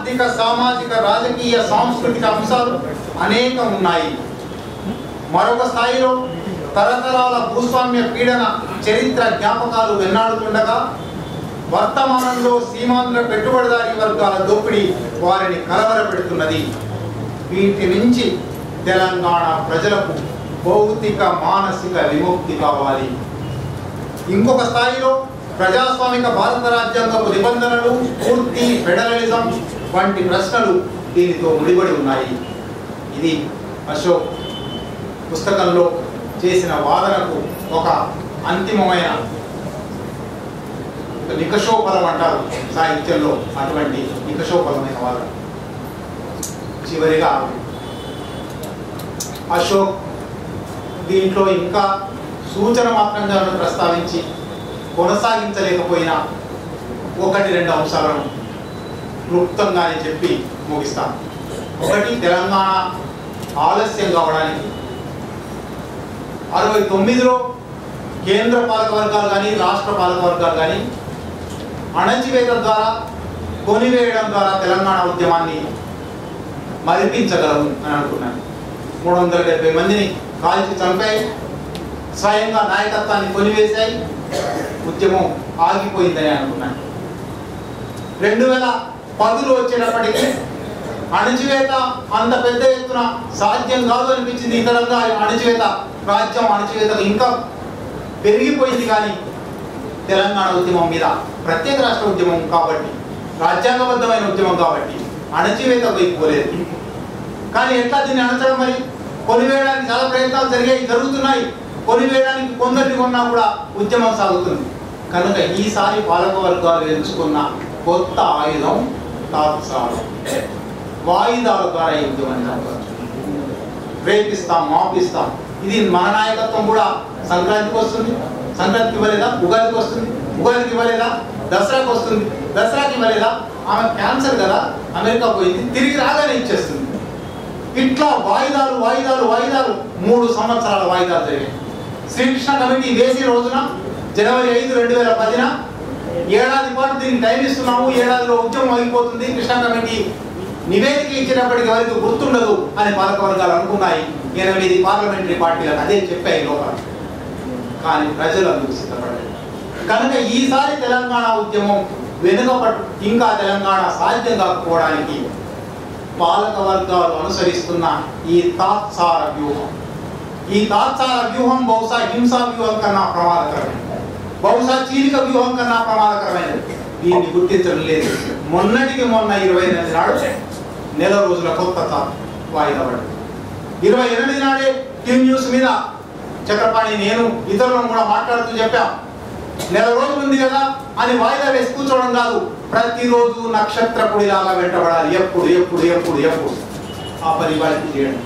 ఆర్థిక సామాజిక రాజకీయ సాంస్కృతిక అంశాలు అనేకం ఉన్నాయి మరొక స్థాయిలో తరతరాల భూస్వామ్య పీడన చరిత్ర జ్ఞాపకాలు వెన్నాడుతుండగా వర్తమానంలో సీమాంధ్ర పెట్టుబడిదారీ వర్గాల దోపిడీ వారిని కలవరపెడుతున్నది వీటి నుంచి తెలంగాణ ప్రజలకు భౌతిక మానసిక విముక్తి కావాలి ఇంకొక స్థాయిలో ప్రజాస్వామిక భారత రాజ్యాంగపు నిబంధనలు పూర్తి ఫెడరలిజం వంటి ప్రశ్నలు దీనితో ముడిపడి ఉన్నాయి ఇది అశోక్ పుస్తకంలో చేసిన వాదనకు ఒక అంతిమమైన నికషోపలం అంటారు సాహిత్యంలో అటువంటి నికషోపలమైన వాదన చివరిగా అశోక్ దీంట్లో ఇంకా సూచన మాత్రంగా ప్రస్తావించి కొనసాగించలేకపోయినా ఒకటి రెండు అంశాలను క్లుప్తంగానే చెప్పి ముగిస్తాను ఒకటి తెలంగాణ ఆలస్యం కావడానికి అరవై తొమ్మిదిలో కేంద్ర పాలక వర్గాలు కానీ రాష్ట్ర పాలక వర్గాలు కానీ అణచివేత ద్వారా కొనివేయడం ద్వారా తెలంగాణ ఉద్యమాన్ని మరిపించగలము అని అనుకున్నాను మూడు వందల డెబ్బై మందిని కాల్చి చంపాయి స్వయంగా నాయకత్వాన్ని కొనివేశాయి ఉద్యమం ఆగిపోయిందని అనుకున్నాను రెండు వేల పదులు వచ్చేటప్పటికి అణచివేత అంత పెద్ద ఎత్తున సాధ్యం కాదు అనిపించింది ఇతరంగా అణచివేత రాజ్యం అణచివేత ఇంకా పెరిగిపోయింది కానీ తెలంగాణ ఉద్యమం మీద ప్రత్యేక రాష్ట్ర ఉద్యమం కాబట్టి రాజ్యాంగబద్ధమైన ఉద్యమం కాబట్టి అణచివేత పోలేదు కానీ ఎట్లా దీన్ని అణచడం మరి కొనివేయడానికి చాలా ప్రయత్నాలు జరిగాయి జరుగుతున్నాయి కొనివేయడానికి కొందరిని కొన్నా కూడా ఉద్యమం సాగుతుంది కనుక ఈసారి పాలక వర్గాలు ఎంచుకున్న కొత్త ఆయుధం తాత్సారం వాయిదాల ద్వారా ఈ ఉద్యమాన్ని జరపవచ్చు రేపిస్తాం మాపిస్తాం ఇది మన నాయకత్వం కూడా సంక్రాంతికి వస్తుంది సంక్రాంతికి ఇవ్వలేదా ఉగాదికి వస్తుంది ఉగాదికి ఇవ్వలేదా దసరాకి వస్తుంది దసరాకి ఇవ్వలేదా ఆమె క్యాన్సర్ కదా అమెరికా పోయింది తిరిగి రాగానే ఇచ్చేస్తుంది ఇట్లా వాయిదాలు వాయిదాలు వాయిదాలు మూడు సంవత్సరాల వాయిదాలు జరిగాయి శ్రీకృష్ణ కమిటీ వేసిన రోజున జనవరి ఐదు రెండు వేల పదిన ఏడాది పాటు దీనికి టైం ఇస్తున్నాము ఏడాదిలో ఉద్యమం అయిపోతుంది కృష్ణ కమిటీ నివేదిక ఇచ్చినప్పటికీ వరకు గుర్తుండదు అని పాలక వర్గాలు అనుకున్నాయి ఎనిమిది పార్లమెంటరీ పార్టీలకు అదే చెప్పాయి లోపల కానీ ప్రజలు అందుకు సిద్ధపడలేదు కనుక ఈసారి తెలంగాణ ఉద్యమం వెనుకపట్టు ఇంకా తెలంగాణ సాధ్యం కాకపోవడానికి పాలక వర్గాలు అనుసరిస్తున్న ఈ తాత్సార వ్యూహం ఈ తాత్సార వ్యూహం బహుశా హింసా వ్యూహం కన్నా ప్రమాదకరమైనది బహుశా చీలిక వ్యూహం కన్నా ప్రమాదకరమైనది దీన్ని గుర్తించడం లేదు మొన్నటికి మొన్న ఇరవై ఎనిమిది నాడు నెల రోజుల కొత్త తా- వాయిదా పడింది ఇరవై ఎనిమిది నాడే టీవీ న్యూస్ మీద చక్రపాణి నేను ఇతరులను కూడా మాట్లాడుతూ చెప్పాం నెల రోజులు ఉంది కదా అని వాయిదా వేసి కూర్చోవడం కాదు ప్రతిరోజు నక్షత్రపుడిలాగా వెంటబడాలి ఎప్పుడు ఎప్పుడు ఎప్పుడు ఎప్పుడు ఆ పని వాటికి చేయడం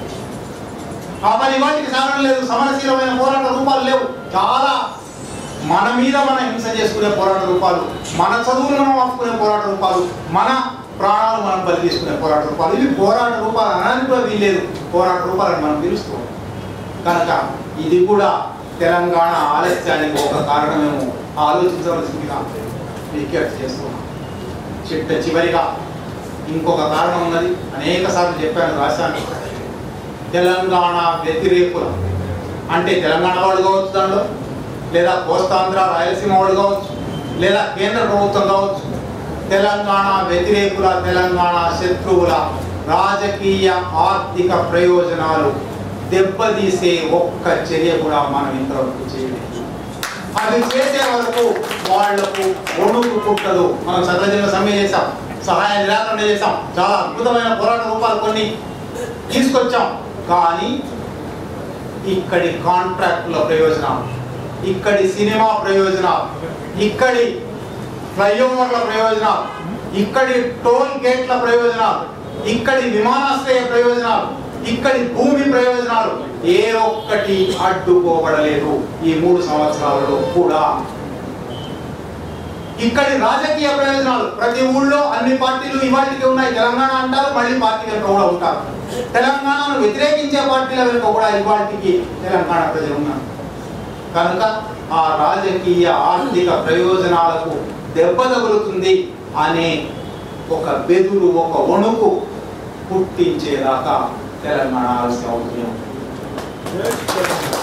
ఆ పని వాటికి సాగడం లేదు సమరశీలమైన పోరాట రూపాలు లేవు చాలా మన మీద మన హింస చేసుకునే పోరాట రూపాలు మన చదువులు మనం ఆపుకునే పోరాట రూపాలు మన ప్రాణాలు మనం బలి తీసుకునే పోరాట రూపాలు ఇవి పోరాట రూపాలు అనడానికి కూడా వీల్లేదు పోరాట రూపాలను మనం పిలుస్తూ ఉంటాం. కనుక ఇది కూడా తెలంగాణ ఆలస్యానికి ఒక కారణమేమో ఆలోచించవలసిందిగా విజ్ఞప్తి చేస్తున్నాం చిట్ట చివరిగా ఇంకొక కారణం ఉన్నది అనేక సార్లు చెప్పాను రాశాను తెలంగాణ వ్యతిరేకుల అంటే తెలంగాణ వాళ్ళు కావచ్చు దానిలో లేదా కోస్తాంధ్ర రాయలసీమ వాళ్ళు కావచ్చు లేదా కేంద్ర ప్రభుత్వం కావచ్చు తెలంగాణ వ్యతిరేకుల తెలంగాణ శత్రువుల రాజకీయ ఆర్థిక ప్రయోజనాలు దెబ్బతీసే ఒక్క చర్య కూడా మనం ఇంతవరకు చేయలేదు అవి చేసే వరకు వాళ్లకు ఒడుగు పుట్టదు మనం సర్వజన సమ్మె చేశాం సహాయ నిరాకరణ చేశాం చాలా అద్భుతమైన పోరాట రూపాలు కొన్ని తీసుకొచ్చాం కానీ ఇక్కడి కాంట్రాక్టుల ప్రయోజనాలు ఇక్కడి సినిమా ప్రయోజనాలు ఇక్కడి ఫ్లైఓవర్ల ప్రయోజనాలు ఇక్కడి టోల్ గేట్ల ప్రయోజనాలు ఇక్కడి విమానాశ్రయ ప్రయోజనాలు ఇక్కడి భూమి ప్రయోజనాలు ఏ ఒక్కటి అడ్డుకోబడలేదు ఈ మూడు సంవత్సరాలలో కూడా ఇక్కడి రాజకీయ ప్రయోజనాలు ప్రతి ఊళ్ళో అన్ని పార్టీలు ఇవాటికి ఉన్నాయి తెలంగాణ అంటారు మళ్ళీ పార్టీ వెనుక కూడా ఉంటారు తెలంగాణను వ్యతిరేకించే పార్టీల వెనుక కూడా ఇవాటికి తెలంగాణ ప్రజలు ఉన్నారు కనుక ఆ రాజకీయ ఆర్థిక ప్రయోజనాలకు దెబ్బ తగులుతుంది అనే ఒక బెదురు ఒక వణుకు పుట్టించేదాకా తెలంగాణ ఆలస్యం అవుతూనే ఉంటుంది